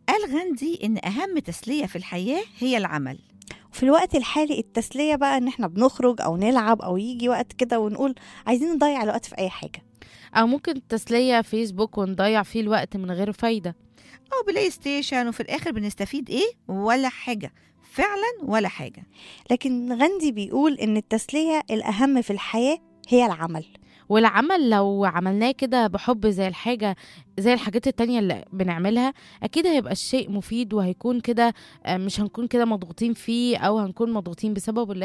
قال غاندي إن أهم تسلية في الحياة هي العمل وفي الوقت الحالي التسلية بقى ان احنا بنخرج او نلعب او يجي وقت كده ونقول عايزين نضيع الوقت في اي حاجة أو ممكن التسلية فيسبوك ونضيع فيه الوقت من غير فايدة أو بلاي ستيشن وفي الآخر بنستفيد إيه ولا حاجة فعلا ولا حاجة لكن غاندي بيقول ان التسلية الاهم في الحياة هي العمل والعمل لو عملناه كده بحب زي الحاجة زي الحاجات التانية اللي بنعملها أكيد هيبقى الشيء مفيد وهيكون كده آه، مش هنكون كده مضغوطين فيه أو هنكون مضغوطين بسببه